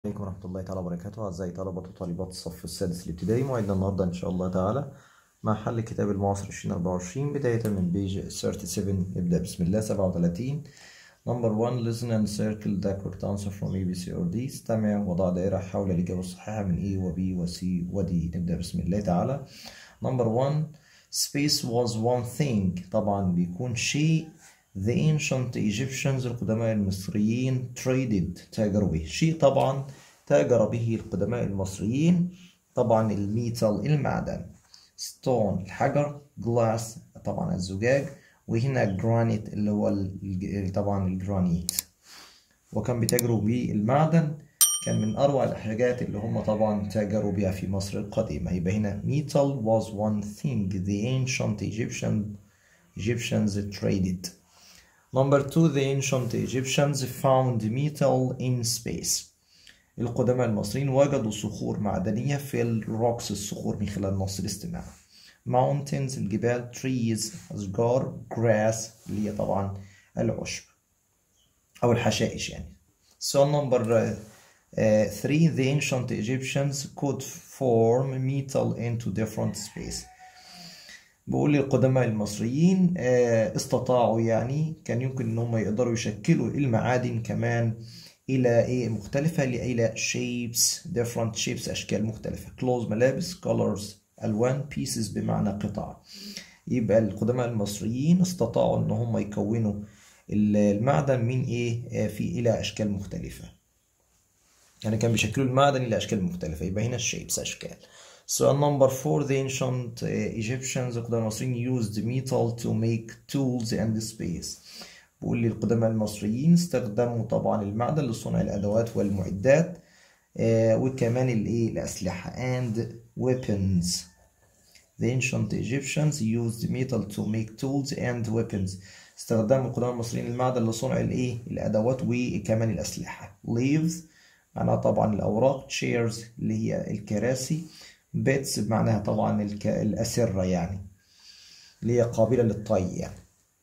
عليكم ورحمة الله تعالى وبركاته أعزائي طلبة وطالبات الصف السادس الابتدائي موعدنا النهاردة إن شاء الله تعالى مع حل كتاب المعاصر 2024 بداية من بيج 37 نبدأ بسم الله 37 Number 1 listen and circle the correct answer from A B C or D استمع وضع دائرة حول الإجابة الصحيحة من A و B و C و D نبدأ بسم الله تعالى Number 1 space was one thing طبعا بيكون شيء The ancient Egyptians القدماء المصريين traded تاجروا به شيء طبعا تاجر به القدماء المصريين طبعا الميتال المعدن stone الحجر glass طبعا الزجاج وهنا جرانيت اللي هو ال- طبعا الجرانيت وكان بيتاجروا بالمعدن كان من أروع الحاجات اللي هم طبعا تاجروا بها في مصر القديمة يبقى هنا metal was one thing the ancient Egyptian Egyptians traded Number two, the ancient Egyptians found metal in space. القدماء المصريين وجدوا صخور معدنية في الروكس الصخور من خلال نص الاستماع. Mountains الجبال trees أشجار grass اللي هي طبعا العشب أو الحشائش يعني. So number uh, uh, three, the ancient Egyptians could form metal into different space. بقول القدماء المصريين آه، استطاعوا يعني كان يمكن ان هم يقدروا يشكلوا المعادن كمان الى ايه مختلفة الى shapes different shapes اشكال مختلفة clothes ملابس colors الوان pieces بمعنى قطع يبقى القدماء المصريين استطاعوا ان هم يكونوا المعدن من ايه آه، في الى اشكال مختلفة يعني كان بيشكلوا المعدن الى اشكال مختلفة يبقى هنا shapes اشكال So number four, the ancient uh, Egyptians القدماء المصريين used metal to make tools and space. بقول لي القدماء المصريين استخدموا طبعا المعدن لصنع الأدوات والمعدات آه وكمان الإيه الأسلحة and weapons. The ancient Egyptians used metal to make tools and weapons. استخدموا القدماء المصريين المعدن لصنع الإيه الأدوات وكمان الأسلحة. Leaves معناها طبعا الأوراق chairs اللي هي الكراسي بيتس بمعناها طبعا الك... الأسرة يعني اللي هي قابلة للطي يعني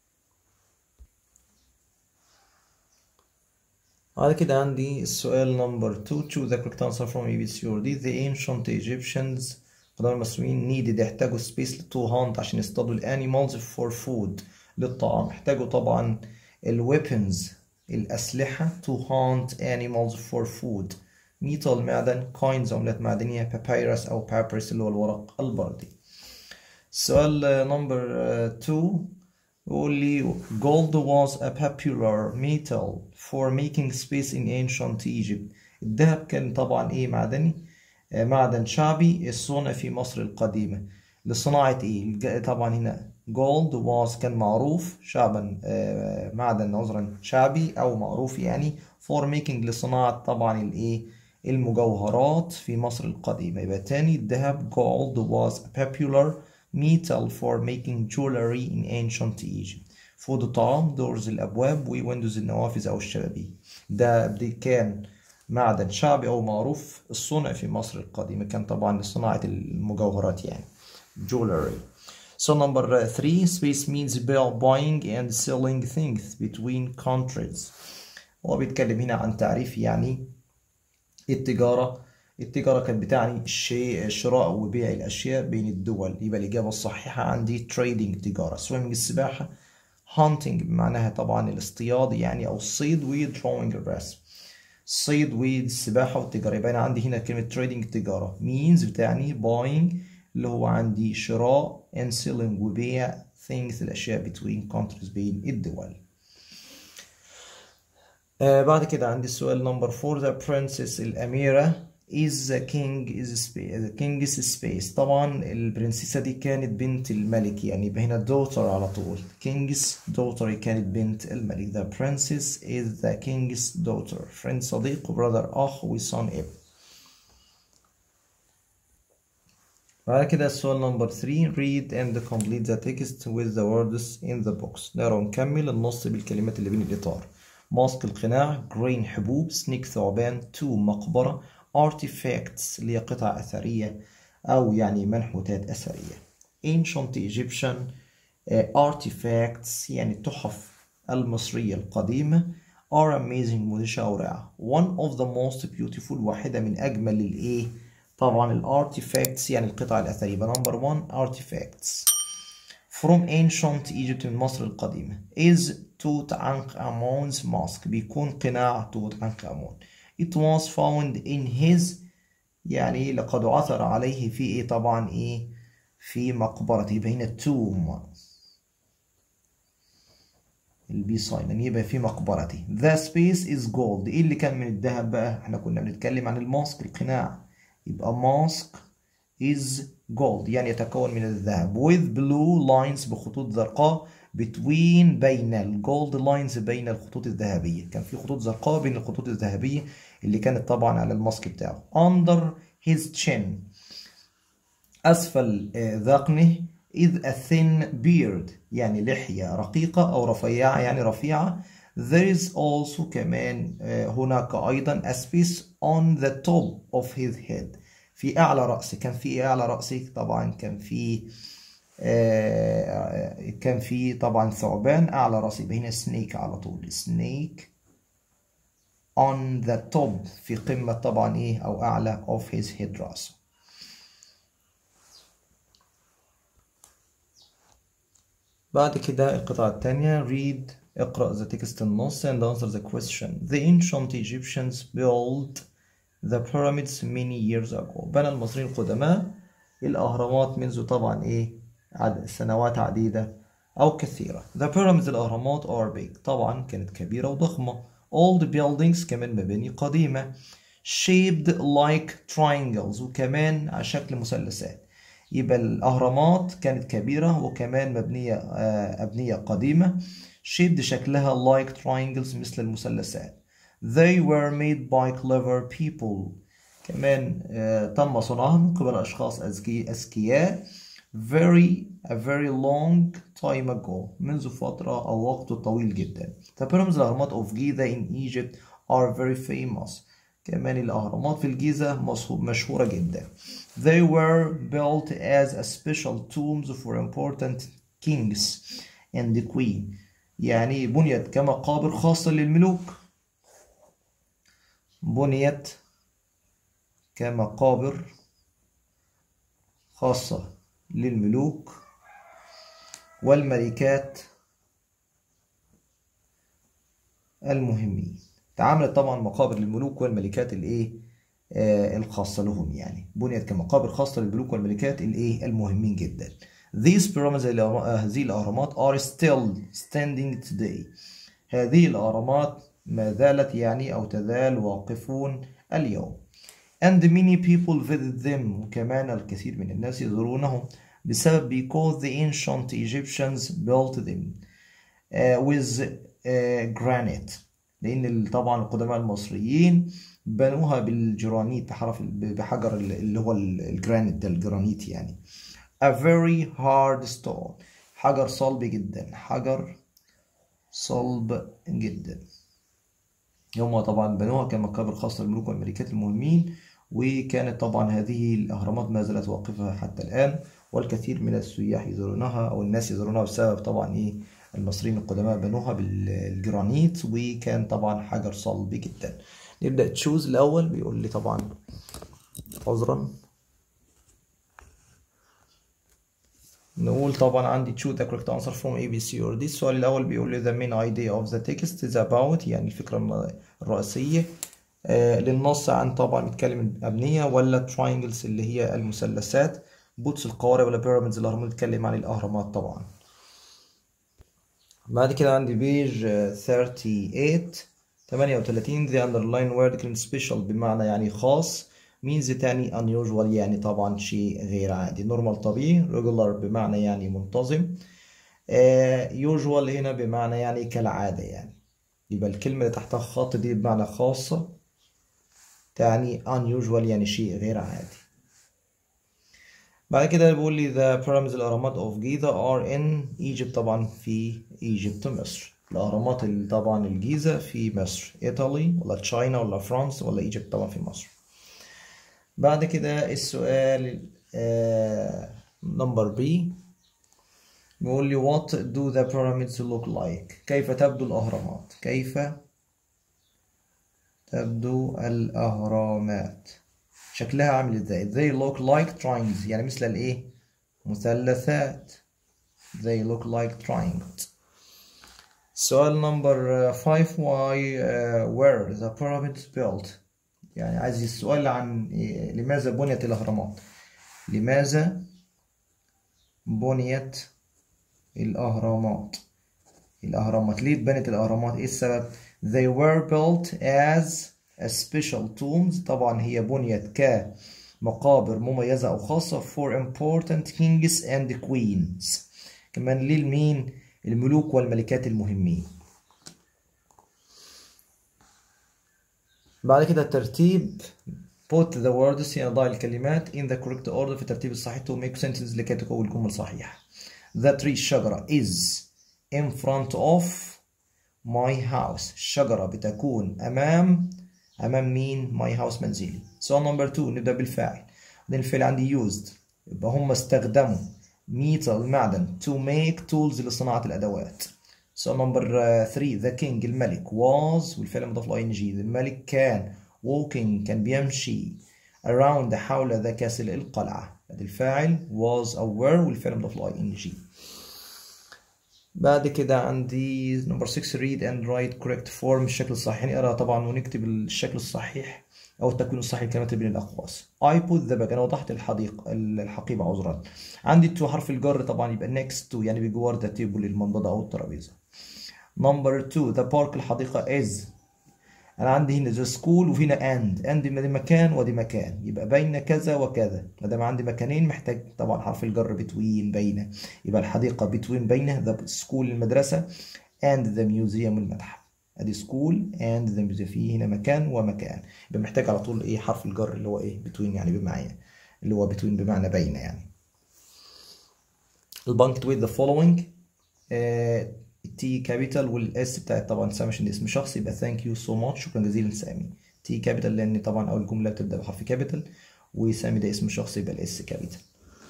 بعد كده عندي السؤال نمبر 2 choose the correct answer from A B C or D the ancient Egyptians القدماء المصريين needed يحتاجوا space to hunt عشان يصطادوا الانيمالز for food للطعام احتاجوا طبعا الويبنز الأسلحة to hunt animals for food ميتال معدن كوينز عملات معدنية بابيروس أو بابرس اللي هو الورق البردي السؤال نمبر 2 يقول لي gold was a popular metal for making space in ancient Egypt الذهب كان طبعا ايه معدني آه، معدن شعبي الصنع في مصر القديمة لصناعة ايه الج- طبعا هنا gold was كان معروف شعبا آه، معدن عذرا شعبي او معروف يعني for making لصناعة طبعا الايه المجوهرات في مصر القديمة يبقى تاني الذهب gold was a popular metal for making jewelry in ancient Egypt فود الطعام doors الأبواب وويندوز النوافذ أو الشبابيك ده ده كان معدن شعبي أو معروف الصنع في مصر القديمة كان طبعا لصناعة المجوهرات يعني jewelry So number three, space means buying and selling things between countries. هو بيتكلم هنا عن تعريف يعني التجارة التجارة كانت بتعني الشيء شراء وبيع الأشياء بين الدول يبقى الإجابة الصحيحة عندي trading تجارة swimming السباحة hunting بمعناها طبعا الاصطياد يعني أو الصيد و drawing الرسم الصيد والسباحة والتجارة يبقى أنا عندي هنا كلمة trading تجارة means بتعني buying اللي هو عندي شراء and selling وبيع things الأشياء between countries بين الدول آه بعد كده عندي السؤال نمبر 4 the princess الأميرة is the king is space the king is space طبعا البرنسيسة دي كانت بنت الملك يعني يبقى هنا daughter على طول king's daughter كانت بنت الملك the princess is the king's daughter friend صديق brother أخ و son ابن بعد كده السؤال نمبر 3 read and complete the text with the words in the box نقرا ونكمل النص بالكلمات اللي بين الإطار ماسك القناع green حبوب سنيك ثعبان to مقبرة artifacts اللي هي قطع أثرية أو يعني منحوتات أثرية ancient Egyptian آه، artifacts يعني التحف المصرية القديمة are amazing مدهشة ورائعة one of the most beautiful واحدة من أجمل الإيه طبعا الارتيفاكتس يعني القطع الأثرية يبقى number one artifacts from ancient Egypt من مصر القديمة is Tutankhamun's mask بيكون قناع توت عنخ آمون it was found in his يعني لقد عثر عليه في إيه طبعا إيه في مقبرته بين التوم البي سايلنت يبقى في مقبرته the space is gold ايه اللي كان من الذهب بقى احنا كنا بنتكلم عن الماسك القناع يبقى ماسك is gold يعني يتكون من الذهب with blue lines بخطوط زرقاء between بين الجولد لاينز بين الخطوط الذهبية كان في خطوط زرقاء بين الخطوط الذهبية اللي كانت طبعا على الماسك بتاعه under his chin أسفل ذقنه is a thin beard يعني لحية رقيقة أو رفيعة يعني رفيعة there is also كمان هناك أيضا a space on the top of his head في أعلى رأسه كان في أعلى رأسه طبعا كان في كان في طبعا ثعبان أعلى رأسه بين سنيك على طول سنيك on the top في قمة طبعا إيه أو أعلى of his head رأسه بعد كده القطعة الثانية read اقرأ the text النص and answer the question the ancient Egyptians built the pyramids many years ago بنى المصريين القدماء الأهرامات منذ طبعا إيه عدد سنوات عديدة أو كثيرة the pyramids الأهرامات are big طبعا كانت كبيرة وضخمة old buildings كمان مباني قديمة shaped like triangles وكمان على شكل مثلثات يبقى الأهرامات كانت كبيرة وكمان مبنية أبنية قديمة shaped شكلها like triangles مثل المثلثات they were made by clever people كمان تم صنعها من قبل أشخاص أذكياء very a very long time ago منذ فترة أو وقت طويل جدا The pyramids الأهرامات of Giza in Egypt are very famous كمان الأهرامات في الجيزة مشهورة جدا They were built as a special tombs for important kings and the queen يعني بنيت كمقابر خاصة للملوك بنيت كمقابر خاصة للملوك والملكات المهمين تعاملت طبعا مقابر للملوك والملكات الايه آه الخاصة لهم يعني بنيت كمقابر خاصة للملوك والملكات الايه المهمين جدا These pyramids هذه الأهرامات are still standing today هذه الأهرامات ما زالت يعني أو تزال واقفون اليوم and many people visit them وكمان الكثير من الناس يزورونهم بسبب because the ancient Egyptians built them uh, with uh, granite لأن طبعا القدماء المصريين بنوها بالجرانيت بحرف بحجر اللي هو الجرانيت ده الجرانيت يعني a very hard stone حجر صلب جدا حجر صلب جدا هم طبعا بنوها كمقابر خاصة للملوك والملكات المهمين وكانت طبعا هذه الأهرامات ما زالت واقفة حتى الآن والكثير من السياح يزورونها أو الناس يزورونها بسبب طبعا إيه المصريين القدماء بنوها بالجرانيت وكان طبعا حجر صلب جدا نبدأ تشوز الأول بيقول لي طبعا عذرا نقول طبعا عندي choose the correct answer from A B C or D السؤال الأول بيقول لي the main idea of the text is about يعني الفكرة الرئيسية آه للنص عن طبعا بيتكلم الأبنية ولا triangles اللي هي المثلثات بوتس القوارب ولا pyramids الأهرامات بيتكلم عن الأهرامات طبعا بعد كده عندي بيج 38 38 the underline word كلمة special بمعنى يعني خاص means تاني unusual يعني طبعا شيء غير عادي normal طبيعي regular بمعنى يعني منتظم uh, usual هنا بمعنى يعني كالعادة يعني يبقى الكلمة اللي تحتها خط دي بمعنى خاصة تعني unusual يعني شيء غير عادي بعد كده بيقول لي the pyramids الأهرامات of Giza are in Egypt طبعا في Egypt مصر الأهرامات اللي طبعا الجيزة في مصر إيطالي ولا تشاينا ولا فرنسا ولا إيجيبت طبعا في مصر بعد كده السؤال نمبر بي بيقول لي what do the pyramids look like كيف تبدو الأهرامات كيف تبدو الأهرامات شكلها عامل ازاي they look like triangles يعني مثل الايه مثلثات they look like triangles سؤال نمبر 5 why uh, were the pyramids built يعني عايز السؤال عن إيه؟ لماذا بنيت الأهرامات لماذا بنيت الأهرامات الأهرامات ليه اتبنت الأهرامات إيه السبب they were built as a special tombs طبعا هي بنيت كمقابر مميزة أو خاصة for important kings and queens كمان ليه لمين الملوك والملكات المهمين بعد كده الترتيب put the words يعني ضع الكلمات in the correct order في الترتيب الصحيح to make sentence لكي تكون جمل صحيحة the tree الشجرة is in front of my house الشجرة بتكون أمام أمام مين my house منزلي سؤال نمبر 2 نبدأ بالفاعل بعدين الفعل عندي used يبقى هم استخدموا metal المعدن to make tools لصناعة الأدوات سؤال نمبر 3 the king الملك was والفعل مضاف ل ing الملك كان walking كان بيمشي around حول ذا كاسل القلعة ادي الفاعل was أو were والفعل مضاف ل ing بعد كده عندي نمبر 6 read and write correct form الشكل الصحيح نقرا طبعا ونكتب الشكل الصحيح او التكوين الصحيح الكلمات بين الاقواس I put the bag انا وضحت الحديقه الحقيبه عذرا عندي تو حرف الجر طبعا يبقى next to يعني بجوار ذا تيبل المنضده او الترابيزه نمبر 2 the park الحديقه is انا عندي هنا the school وهنا and and دي مكان ودي مكان يبقى بين كذا وكذا ما دام عندي مكانين محتاج طبعا حرف الجر between بين يبقى الحديقه between بين the school المدرسه and the museum المتحف ادي school and the museum في هنا مكان ومكان يبقى محتاج على طول ايه حرف الجر اللي هو ايه between يعني بمعنى اللي هو between بمعنى بين يعني البنكتويت the following آه تي كابيتال والاس بتاعت طبعا سامي عشان اسم شخص يبقى ثانك يو سو ماتش شكرا جزيلا سامي تي كابيتال لان طبعا اول جمله بتبدا بحرف كابيتال وسامي ده اسم شخص يبقى الاس كابيتال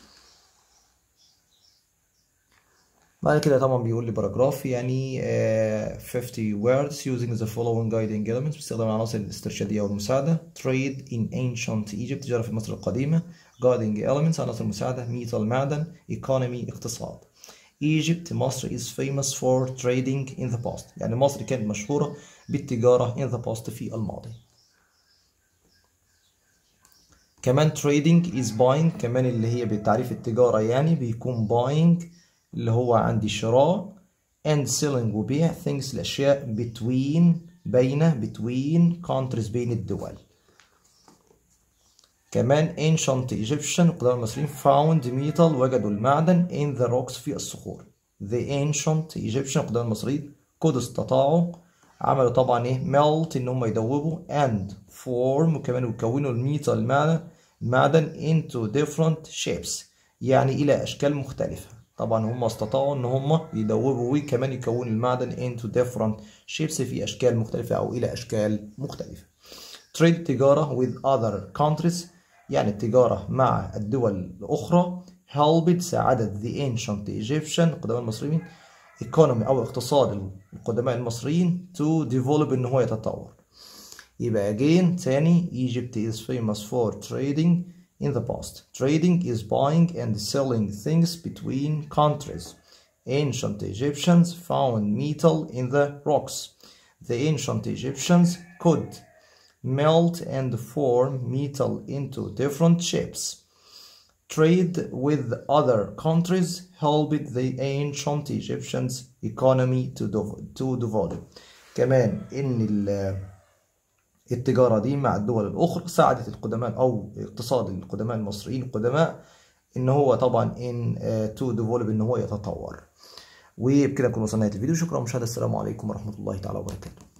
بعد كده طبعا بيقول لي باراجراف يعني uh, 50 words using the following guiding elements باستخدام العناصر الاسترشادية والمساعدة trade in ancient Egypt تجارة في مصر القديمة guiding elements عناصر المساعدة metal معدن economy اقتصاد Egypt مصر is famous for trading in the past يعني مصر كانت مشهورة بالتجارة in the past في الماضي كمان trading is buying كمان اللي هي بتعريف التجارة يعني بيكون buying اللي هو عندي شراء and selling وبيع things الأشياء between بين between countries بين الدول كمان ancient Egyptian القدماء المصريين found metal وجدوا المعدن in the rocks في الصخور the ancient Egyptian القدماء المصريين قد استطاعوا عملوا طبعا ايه melt ان هم يدوبوا and form وكمان يكونوا الميتال المعدن المعدن into different shapes يعني الى اشكال مختلفة طبعا هم استطاعوا ان هم يدوبوا وكمان يكونوا المعدن into different shapes في اشكال مختلفة او الى اشكال مختلفة trade تجارة with other countries يعني التجارة مع الدول الأخرى helped ساعدت the ancient Egyptian القدماء المصريين economy أو اقتصاد القدماء المصريين to develop إن هو يتطور يبقى again تاني Egypt is famous for trading in the past trading is buying and selling things between countries ancient Egyptians found metal in the rocks the ancient Egyptians could melt and form metal into different shapes. Trade with other countries helped the ancient Egyptians economy to, to develop. كمان إن التجارة دي مع الدول الأخرى ساعدت القدماء أو اقتصاد القدماء المصريين القدماء إن هو طبعا إن تو ديفولب إن هو يتطور. وبكده نكون وصلنا لنهاية الفيديو شكرا مشاهدة السلام عليكم ورحمة الله تعالى وبركاته.